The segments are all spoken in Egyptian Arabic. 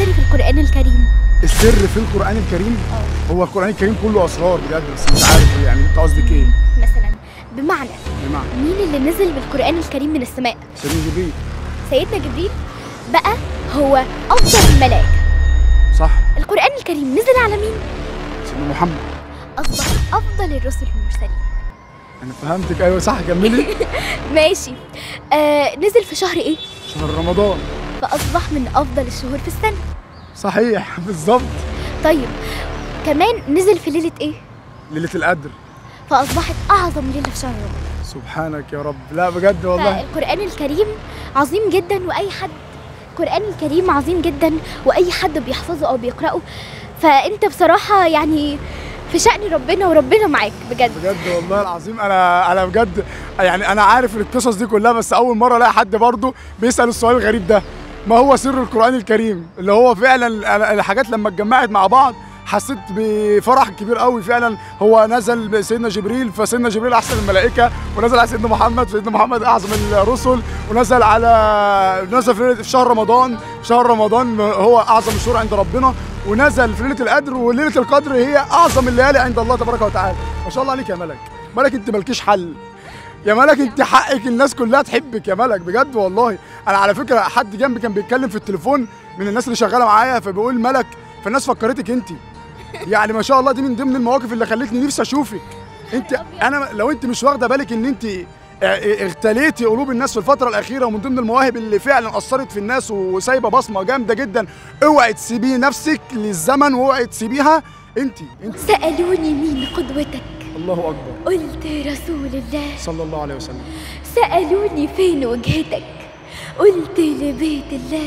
السر في القرآن الكريم السر في القران الكريم هو القران الكريم كله اسرار بجد بس مش عارف يعني انت قصدك ايه مثلا بمعنى بمعنى مين اللي نزل بالقرآن الكريم من السماء سيدنا جبريل سيدنا جبريل بقى هو أفضل الملائكة صح القرآن الكريم نزل على مين؟ سيدنا محمد أصبح أفضل الرسل المرسلين انا فهمتك ايوه صح كملي ماشي آه نزل في شهر إيه؟ شهر رمضان فأصبح من أفضل الشهور في السنة صحيح بالظبط طيب كمان نزل في ليلة إيه؟ ليله القدر فأصبحت أعظم ليلة في شهر رمضان سبحانك يا رب لا بجد والله فالقرآن الكريم عظيم جدا وأي حد القرآن الكريم عظيم جدا وأي حد بيحفظه أو بيقرأه فأنت بصراحة يعني في شأن ربنا وربنا معاك بجد بجد والله العظيم انا انا بجد يعني انا عارف القصص دي كلها بس اول مره الاقي حد برضه بيسال السؤال الغريب ده ما هو سر القران الكريم اللي هو فعلا أنا- الحاجات لما اتجمعت مع بعض حسيت بفرح كبير قوي فعلا هو نزل بسيدنا جبريل فسيدنا جبريل احسن الملائكه ونزل على سيدنا محمد سيدنا محمد اعظم الرسل ونزل على نزل في في شهر رمضان في شهر رمضان هو اعظم الشهور عند ربنا ونزل في ليله القدر وليله القدر هي اعظم الليالي عند الله تبارك وتعالى ما شاء الله عليك يا ملك ملك انت مالكيش حل يا ملك انت حقك الناس كلها تحبك يا ملك بجد والله انا على فكره حد جنبي كان بيتكلم في التليفون من الناس اللي شغاله معايا فبيقول ملك فالناس فكرتك انت يعني ما شاء الله دي من ضمن المواقف اللي خلتني نفسي اشوفك انت انا لو انت مش واخده بالك ان انت اه- اغتليتي قلوب الناس في الفتره الاخيره ومن ضمن المواهب اللي فعلا اثرت في الناس وسايبه بصمه جامده جدا اوعي تسيبي نفسك للزمن واوعي تسيبيها انت انت سألوني مين قدوتك الله اكبر قلت رسول الله صلى الله عليه وسلم سألوني فين وجهتك قلت لبيت الله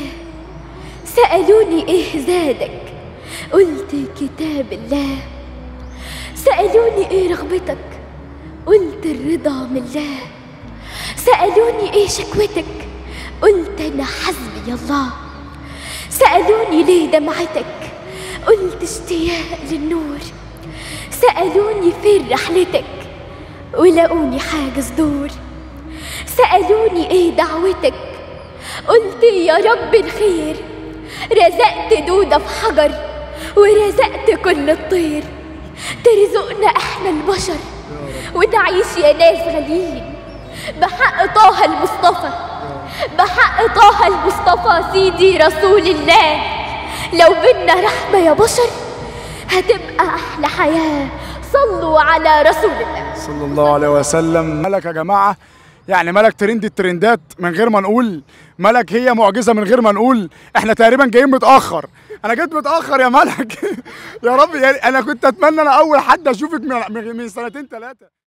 سألوني ايه زادك قلت كتاب الله سألوني ايه رغبتك قلت الرضا من الله سألوني ايه شكوتك قلت انا حسبي الله سألوني ليه دمعتك قلت اشتياق للنور سألوني فين رحلتك ولقوني حاجز دور سألوني ايه دعوتك قلت يا رب الخير رزقت دودة في حجر ورزقت كل الطير ترزقنا احنا البشر ونعيش يا ناس غاليين بحق طه المصطفى بحق طه المصطفى سيدي رسول الله لو بينا رحمة يا بشر هتبقى أحلى حياة صلوا على رسول الله صلى الله عليه وسلم ملك يا جماعه يعني ملك ترند الترندات من غير ما نقول ملك هي معجزه من غير ما نقول احنا تقريبا جايين متاخر انا جيت متاخر يا ملك يا رب يعني انا كنت اتمنى انا اول حد اشوفك من من- من سنتين ثلاثه